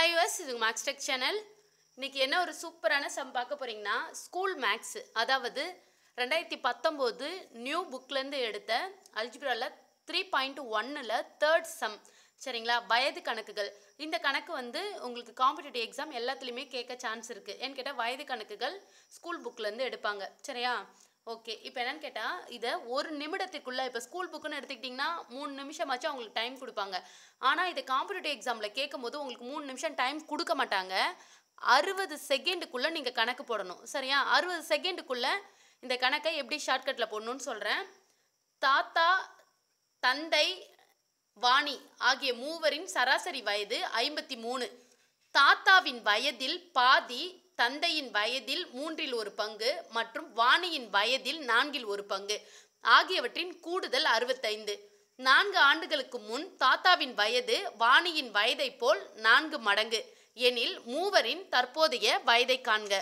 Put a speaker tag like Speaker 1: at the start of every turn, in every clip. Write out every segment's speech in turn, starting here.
Speaker 1: Hi வஸ் இது maths tech channel இன்னைக்கு என்ன ஒரு சூப்பரான சம் பார்க்க போறீங்கன்னா ஸ்கூல் மேக்ஸ் அதாவது ரெண்டாயிரத்தி பத்தொம்போது நியூ புக்லேருந்து எடுத்த அல்ஜிப்ராவில் த்ரீ பாயிண்ட் ஒன்னில் தேர்ட் சம் சரிங்களா வயது கணக்குகள் இந்த கணக்கு வந்து உங்களுக்கு காம்படிட்டிவ் எக்ஸாம் எல்லாத்துலேயுமே கேட்க சான்ஸ் இருக்குது ஏன்னு கேட்டால் வயது கணக்குகள் ஸ்கூல் புக்லேருந்து எடுப்பாங்க சரியா ஓகே இப்போ என்னன்னு கேட்டால் இதை ஒரு நிமிடத்துக்குள்ளே இப்போ ஸ்கூல் புக்குன்னு எடுத்துக்கிட்டிங்கன்னா மூணு நிமிஷமாச்சும் அவங்களுக்கு டைம் கொடுப்பாங்க ஆனால் இதை காம்படிட்டிவ் எக்ஸாமில் கேட்கும்போது உங்களுக்கு மூணு நிமிஷம் டைம் கொடுக்க மாட்டாங்க அறுபது செகண்டுக்குள்ளே நீங்கள் கணக்கு போடணும் சரியா அறுபது செகண்டுக்குள்ளே இந்த கணக்கை எப்படி ஷார்ட்கட்டில் போடணும்னு சொல்கிறேன் தாத்தா தந்தை வாணி ஆகிய மூவரின் சராசரி வயது ஐம்பத்தி மூணு தாத்தாவின் வயதில் பாதி தந்தையின் வயதில் மூன்றில் ஒரு பங்கு மற்றும் வாணியின் வயதில் நான்கில் ஒரு பங்கு ஆகியவற்றின் கூடுதல் அறுபத்தைந்து நான்கு ஆண்டுகளுக்கு முன் தாத்தாவின் வயது வாணியின் வயதைப் போல் நான்கு மடங்கு எனில் மூவரின் தற்போதைய வயதை காண்க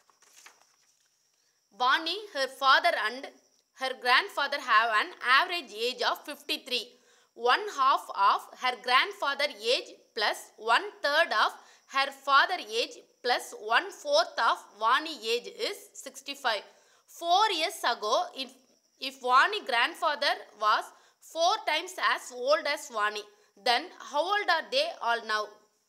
Speaker 1: Vani, her father and her grandfather have an average age of 53. One half of her grandfather age plus one third of her father age plus one fourth of Vani age is 65. Four years ago, if, if Vani grandfather was four times as old as Vani, then how old are they all now?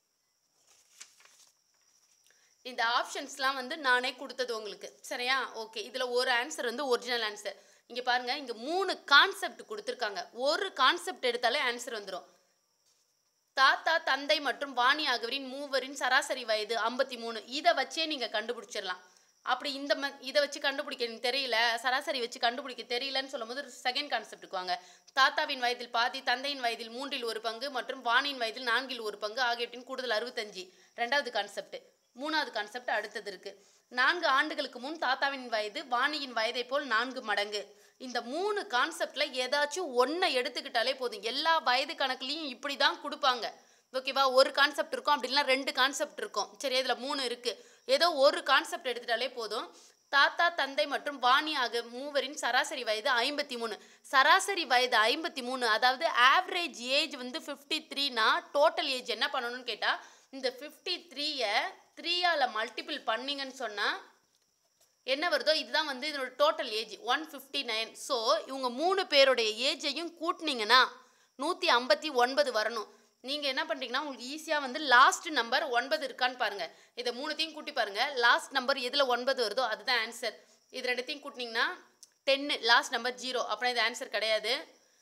Speaker 1: இந்த ஆப்ஷன்ஸ்லாம் வந்து நானே கொடுத்தது உங்களுக்கு சரியா okay இதில் ஒரு answer வந்து original answer இங்கே பாருங்கள் இங்கே மூணு கான்செப்ட் கொடுத்துருக்காங்க ஒரு கான்செப்ட் எடுத்தாலே ஆன்சர் வந்துடும் தாத்தா தந்தை மற்றும் வாணி ஆகியோரின் மூவரின் சராசரி வயது ஐம்பத்தி மூணு இதை வச்சே நீங்கள் கண்டுபிடிச்சிடலாம் அப்படி இந்த ம இதை வச்சு கண்டுபிடிக்க எனக்கு தெரியல சராசரி வச்சு கண்டுபிடிக்க தெரியலன்னு சொல்லும்போது ஒரு செகண்ட் கான்செப்ட்டுக்கு வாங்க தாத்தாவின் வயதில் பாதி தந்தையின் வயதில் மூன்றில் ஒரு பங்கு மற்றும் வாணியின் வயதில் நான்கில் ஒரு பங்கு ஆகியவற்றின் கூடுதல் அறுபத்தஞ்சு ரெண்டாவது கான்செப்ட் மூணாவது கான்செப்ட் அடுத்தது இருக்கு நான்கு ஆண்டுகளுக்கு முன் தாத்தாவின் வயது வாணியின் வயதை போல் நான்கு மடங்கு இந்த மூணு கான்செப்ட்ல ஏதாச்சும் ஒன்றை எடுத்துக்கிட்டாலே போதும் எல்லா வயது கணக்குலையும் இப்படி தான் கொடுப்பாங்க ஓகேவா ஒரு கான்செப்ட் இருக்கும் அப்படின்னா ரெண்டு கான்செப்ட் இருக்கும் சரி இதில் மூணு இருக்கு ஏதோ ஒரு கான்செப்ட் எடுத்துட்டாலே போதும் தாத்தா தந்தை மற்றும் வாணி ஆக மூவரின் சராசரி வயது ஐம்பத்தி மூணு சராசரி வயது ஐம்பத்தி மூணு அதாவது ஆவரேஜ் ஏஜ் வந்து ஃபிஃப்டி த்ரீனா டோட்டல் ஏஜ் என்ன பண்ணணும்னு கேட்டால் இந்த ஃபிஃப்டி த்ரீயை த்ரீயால் மல்டிபிள் பண்ணிங்கன்னு சொன்னால் என்ன வருதோ இதுதான் வந்து இதனோட total age one fifty nine so இவங்க மூணு பேருடைய ஏஜையும் கூட்டினீங்கன்னா நூற்றி ஐம்பத்தி ஒன்பது வரணும் நீங்கள் என்ன பண்ணுறீங்கன்னா உங்களுக்கு ஈஸியாக வந்து லாஸ்ட் நம்பர் ஒன்பது இருக்கான்னு பாருங்கள் இதை மூணுத்தையும் கூட்டி பாருங்கள் லாஸ்ட் நம்பர் எதில் ஒன்பது வருதோ அதுதான் ஆன்சர் இது ரெண்டுத்தையும் கூட்டினீங்கன்னா டென்னு லாஸ்ட் நம்பர் ஜீரோ அப்புறம் இது ஆன்சர் கிடையாது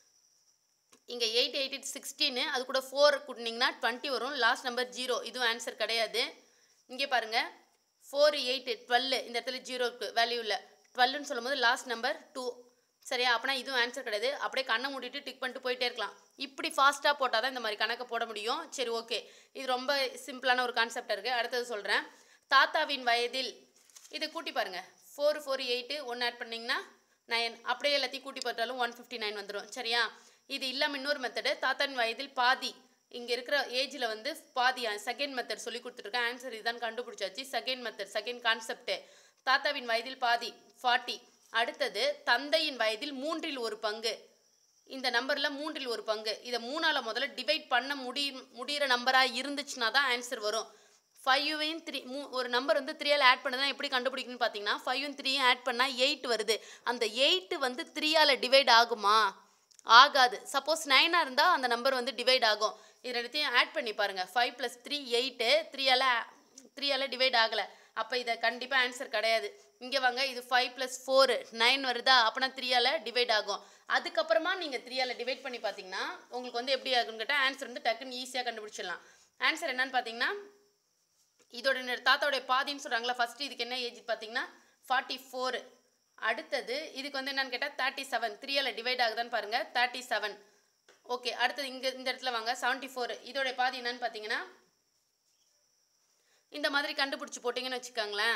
Speaker 1: இங்கே எயிட் எயிட் எயிட் சிக்ஸ்டீனு அது கூட ஃபோர் கூட்டினீங்கன்னா டுவெண்ட்டி வரும் லாஸ்ட் நம்பர் ஜீரோ இதுவும் ஆன்சர் கிடையாது இங்கே பாருங்கள் ஃபோர் எயிட் டுவெல் இந்த இடத்துல ஜீரோக்கு வேல்யூ இல்லை டுவெல்னு சொல்லும்போது லாஸ்ட் நம்பர் டூ சரியா அப்படின்னா இதுவும் ஆன்சர் கிடையாது அப்படியே கண்ணை மூடிட்டு டிக் பண்ணிட்டு போயிட்டே இருக்கலாம் இப்படி ஃபாஸ்ட்டாக போட்டால் தான் இந்த மாதிரி கணக்கை போட முடியும் சரி ஓகே இது ரொம்ப சிம்பிளான ஒரு கான்செப்டாக இருக்குது அடுத்தது சொல்கிறேன் தாத்தாவின் வயதில் இதை கூட்டி பாருங்கள் ஃபோர் ஃபோர் எயிட்டு ஒன்று ஆட் பண்ணிங்கன்னா நயன் அப்படியே எல்லாத்தையும் கூட்டி பார்த்தாலும் ஒன் ஃபிஃப்டி நைன் வந்துடும் சரியா இது இல்லாமல் இன்னொரு மெத்தடு தாத்தாவின் வயதில் பாதி இங்கே இருக்கிற ஏஜில் வந்து பாதி செகண்ட் மெத்தட் சொல்லி கொடுத்துருக்கேன் ஆன்சர் இதுதான் கண்டுபிடிச்சாச்சு செகண்ட் மெத்தட் செகண்ட் கான்செப்ட்டு தாத்தாவின் வயதில் பாதி ஃபார்ட்டி அடுத்தது தந்தையின் வயதில் மூன்றில் ஒரு பங்கு இந்த நம்பரில் மூன்றில் ஒரு பங்கு இதை மூணால் முதல்ல டிவைட் பண்ண முடி முடிகிற நம்பராக இருந்துச்சுன்னா தான் ஆன்சர் வரும் ஃபைவையும் த்ரீ மூ ஒரு நம்பர் வந்து த்ரீயால் ஆட் பண்ணதான் எப்படி கண்டுபிடிக்கணும்னு பார்த்தீங்கன்னா ஃபைவும் த்ரீயும் ஆட் பண்ணால் எயிட் வருது அந்த எயிட்டு வந்து த்ரீயால் டிவைட் ஆகுமா ஆகாது சப்போஸ் நைனாக இருந்தால் அந்த நம்பர் வந்து டிவைட் ஆகும் இது ரெண்டுத்தையும் ஆட் பண்ணி பாருங்கள் ஃபைவ் ப்ளஸ் த்ரீ எயிட்டு த்ரீயால் த்ரீயால் டிவைட் ஆகலை அப்போ இதை கண்டிப்பாக ஆன்சர் கிடையாது இங்கே வாங்க இது ஃபைவ் ப்ளஸ் ஃபோரு நைன் வருதா அப்போனா த்ரீயால் டிவைட் ஆகும் அதுக்கப்புறமா நீங்கள் த்ரீயால் டிவைட் பண்ணி பார்த்தீங்கன்னா உங்களுக்கு வந்து எப்படி ஆகும்னு கேட்டால் ஆன்சர் வந்து டக்குன்னு ஈஸியாக கண்டுபிடிச்சிடலாம் ஆன்சர் என்னன்னு பார்த்தீங்கன்னா இதோட நெ- தாத்தாவுடைய பாதின்னு சொல்கிறாங்களா ஃபஸ்ட்டு இதுக்கு என்ன ஏஜ் பார்த்தீங்கன்னா ஃபார்ட்டி ஃபோரு அடுத்தது இதுக்கு வந்து என்னன்னு கேட்டால் தேர்ட்டி செவன் த்ரீயால் டிவைட் ஆகுதான்னு பாருங்கள் தேர்ட்டி செவன் ஓகே அடுத்தது இங்கே இந்த இடத்துல வாங்க செவன்ட்டி ஃபோர் இதோடைய பாதி என்னன்னு பார்த்தீங்கன்னா இந்த மாதிரி கண்டுபிடிச்சி போட்டிங்கன்னு வச்சுக்கோங்களேன்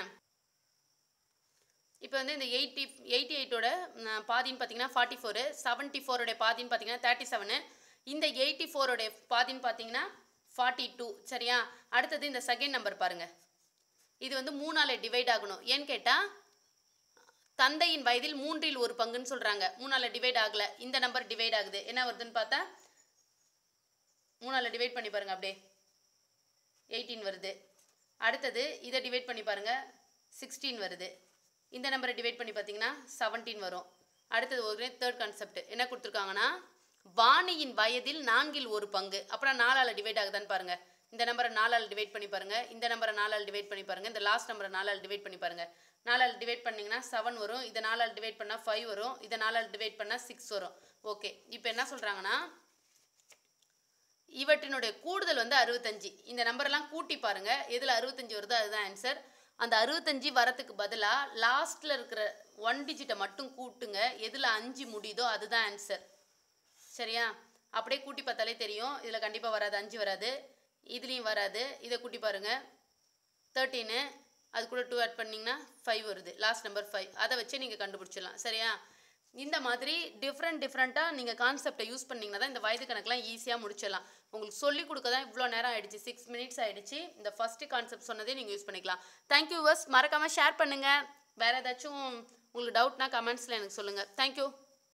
Speaker 1: இப்போ வந்து இந்த எயிட்டி எயிட்டி எயிட்டோட பாதின்னு பார்த்தீங்கன்னா ஃபார்ட்டி ஃபோரு செவன்ட்டி ஃபோரோடைய பாதின்னு பார்த்தீங்கன்னா தேர்ட்டி செவனு இந்த எயிட்டி ஃபோரோடைய பாதின்னு பார்த்தீங்கன்னா ஃபார்ட்டி டூ சரியா அடுத்தது இந்த செகண்ட் நம்பர் பாருங்கள் இது வந்து மூணால் டிவைட் ஆகணும் ஏன்னு கேட்டால் தந்தையின் வயதில் மூன்றில் ஒரு பங்குன்னு சொல்கிறாங்க மூணால் டிவைட் ஆகலை இந்த நம்பர் டிவைட் ஆகுது என்ன வருதுன்னு பார்த்தா மூணால் டிவைட் பண்ணி பாருங்க அப்படியே எயிட்டீன் வருது அடுத்தது இதை டிவைட் பண்ணி பாருங்கள் சிக்ஸ்டீன் வருது இந்த நம்பரை டிவைட் பண்ணி பார்த்தீங்கன்னா செவன்டீன் வரும் அடுத்தது ஒரு தேர்ட் கான்செப்ட் என்ன கொடுத்துருக்காங்கன்னா வாணியின் வயதில் நான்கில் ஒரு பங்கு அப்புறம் நாலால் டிவைட் ஆகுதான்னு பாருங்கள் இந்த நம்பரை நாலால் டிவைட் பண்ணி பாருங்கள் இந்த நம்பரை நாலால் டிவைட் பண்ணி பாருங்கள் இந்த லாஸ்ட் நம்பரை நாலால் டிவைட் பண்ணி பாருங்கள் நாலால் டிவைட் பண்ணிங்கன்னா செவன் வரும் இதை நாலால் டிவைட் பண்ணால் ஃபைவ் வரும் இதை நாலால் டிவைட் பண்ணால் சிக்ஸ் வரும் ஓகே இப்போ என்ன சொல்கிறாங்கன்னா இவற்றினுடைய கூடுதல் வந்து அறுபத்தஞ்சு இந்த நம்பரெல்லாம் கூட்டி பாருங்க எதில் அறுபத்தஞ்சு வருதோ அதுதான் ஆன்சர் அந்த அறுபத்தஞ்சு வரத்துக்கு பதிலாக லாஸ்ட்டில் இருக்கிற ஒன் டிஜிட்டை மட்டும் கூட்டுங்க எதில் அஞ்சு முடியுதோ அதுதான் ஆன்சர் சரியா அப்படியே கூட்டி பார்த்தாலே தெரியும் இதில் கண்டிப்பாக வராது அஞ்சு வராது இதுலேயும் வராது இதை கூட்டி பாருங்க தேர்ட்டீனு அது கூட டூ ஆட் பண்ணிங்கன்னா ஃபைவ் வருது லாஸ்ட் நம்பர் ஃபைவ் அதை வச்சு நீங்கள் கண்டுபிடிச்சிடலாம் சரியா இந்த மாதிரி டிஃப்ரெண்ட் டிஃப்ரெண்ட்டாக நீங்கள் கான்செப்டை யூஸ் பண்ணிங்கன்னா தான் இந்த வயது கணக்கெலாம் ஈஸியாக முடிச்சிடலாம் உங்களுக்கு சொல்லிக் கொடுக்க தான் இவ்வளோ நேரம் ஆயிடுச்சு சிக்ஸ் மினிட்ஸ் ஆயிடுச்சு இந்த ஃபஸ்ட்டு கான்செப்ட் சொன்னதே நீங்கள் யூஸ் பண்ணிக்கலாம் தேங்க்யூ வர்ஸ் மறக்காமல் ஷேர் பண்ணுங்கள் வேறு ஏதாச்சும் உங்களுக்கு டவுட்னா கமெண்ட்ஸில் எனக்கு சொல்லுங்கள் தேங்க்யூ